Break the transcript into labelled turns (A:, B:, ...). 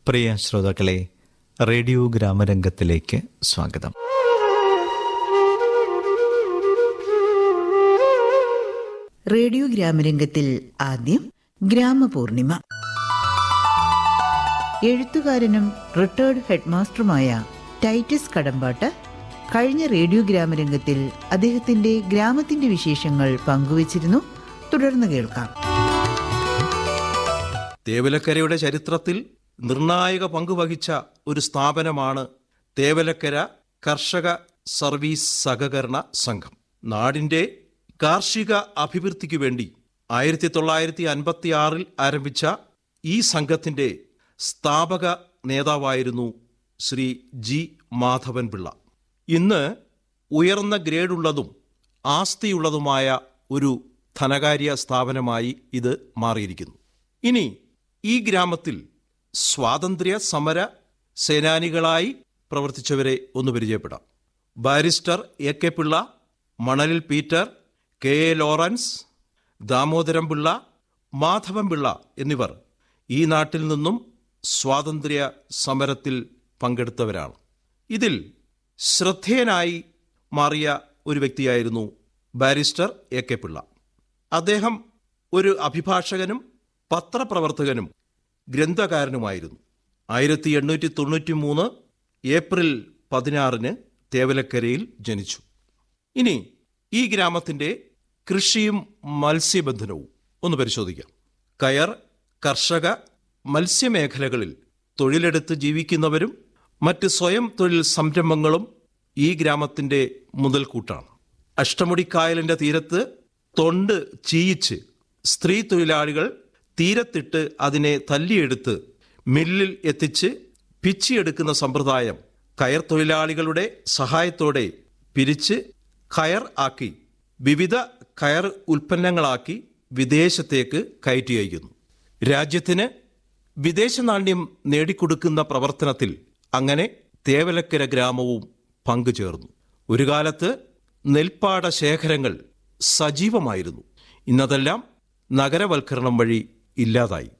A: പ്രിയ ശ്രോതാക്കളെ റേഡിയോ ഗ്രാമരംഗത്തിലേക്ക് സ്വാഗതം
B: റേഡിയോ ഗ്രാമരംഗത്തിൽ ആദ്യം ഗ്രാമപൂർണിമ എഴുത്തുകാരനും റിട്ടയർഡ് ഹെഡ്മാസ്റ്ററുമായ ടൈറ്റസ് കടമ്പാട്ട് കഴിഞ്ഞ റേഡിയോ ഗ്രാമരംഗത്തിൽ അദ്ദേഹത്തിന്റെ ഗ്രാമത്തിന്റെ വിശേഷങ്ങൾ പങ്കുവച്ചിരുന്നു തുടർന്ന് കേൾക്കാം
C: തേവലക്കരയുടെ ചരിത്രത്തിൽ നിർണായക പങ്കുവഹിച്ച ഒരു സ്ഥാപനമാണ് തേവലക്കര കർഷക സർവീസ് സഹകരണ സംഘം നാടിൻ്റെ കാർഷിക അഭിവൃദ്ധിക്ക് വേണ്ടി ആയിരത്തി തൊള്ളായിരത്തി അൻപത്തി ആറിൽ ആരംഭിച്ച ഈ സംഘത്തിൻ്റെ സ്ഥാപക നേതാവായിരുന്നു ശ്രീ ജി മാധവൻ പിള്ള ഇന്ന് ഉയർന്ന ഗ്രേഡുള്ളതും ആസ്തിയുള്ളതുമായ ഒരു ധനകാര്യ സ്ഥാപനമായി ഇത് മാറിയിരിക്കുന്നു ഇനി ഈ ഗ്രാമത്തിൽ സ്വാതന്ത്ര്യ സമര സേനാനികളായി പ്രവർത്തിച്ചവരെ ഒന്ന് പരിചയപ്പെടാം barrister A K Pillai Manalil Peter K A Lawrence Damodaram Pillai Madhavan Pillai എന്നിവർ ഈ നാട്ടിൽ നിന്നും സ്വാതന്ത്ര്യ സമരത്തിൽ പങ്കെടുത്തവരാണ് ഇതിൽ ശ്രദ്ധേയനായി മാറിയ ഒരു വ്യക്തിയായിരുന്നു ബാരിസ്റ്റർ എ കെ പിള്ള അദ്ദേഹം ഒരു അഭിഭാഷകനും പത്രപ്രവർത്തകനും ഗ്രന്ഥകാരനുമായിരുന്നു ആയിരത്തി എണ്ണൂറ്റി തൊണ്ണൂറ്റി മൂന്ന് ഏപ്രിൽ പതിനാറിന് തേവലക്കരയിൽ ജനിച്ചു ഇനി ഈ ഗ്രാമത്തിൻ്റെ കൃഷിയും മത്സ്യബന്ധനവും ഒന്ന് പരിശോധിക്കാം കയർ കർഷക മത്സ്യമേഖലകളിൽ തൊഴിലെടുത്ത് ജീവിക്കുന്നവരും മറ്റ് സ്വയം തൊഴിൽ സംരംഭങ്ങളും ഈ ഗ്രാമത്തിൻ്റെ മുതൽക്കൂട്ടാണ് അഷ്ടമുടിക്കായലിൻ്റെ തീരത്ത് തൊണ്ട് ചീയിച്ച് സ്ത്രീ തൊഴിലാളികൾ തീരത്തിട്ട് അതിനെ തല്ലിയെടുത്ത് മില്ലിൽ എത്തിച്ച് പിച്ചിയെടുക്കുന്ന സമ്പ്രദായം കയർ തൊഴിലാളികളുടെ സഹായത്തോടെ പിരിച്ച് കയർ ആക്കി വിവിധ കയർ ഉൽപ്പന്നങ്ങളാക്കി വിദേശത്തേക്ക് കയറ്റി അയക്കുന്നു രാജ്യത്തിന് വിദേശ നാണ്യം നേടിക്കൊടുക്കുന്ന പ്രവർത്തനത്തിൽ അങ്ങനെ തേവലക്കര ഗ്രാമവും പങ്കുചേർന്നു ഒരു കാലത്ത് നെൽപ്പാട ശേഖരങ്ങൾ സജീവമായിരുന്നു ഇന്നതെല്ലാം നഗരവൽക്കരണം വഴി ഇല്ലാതായി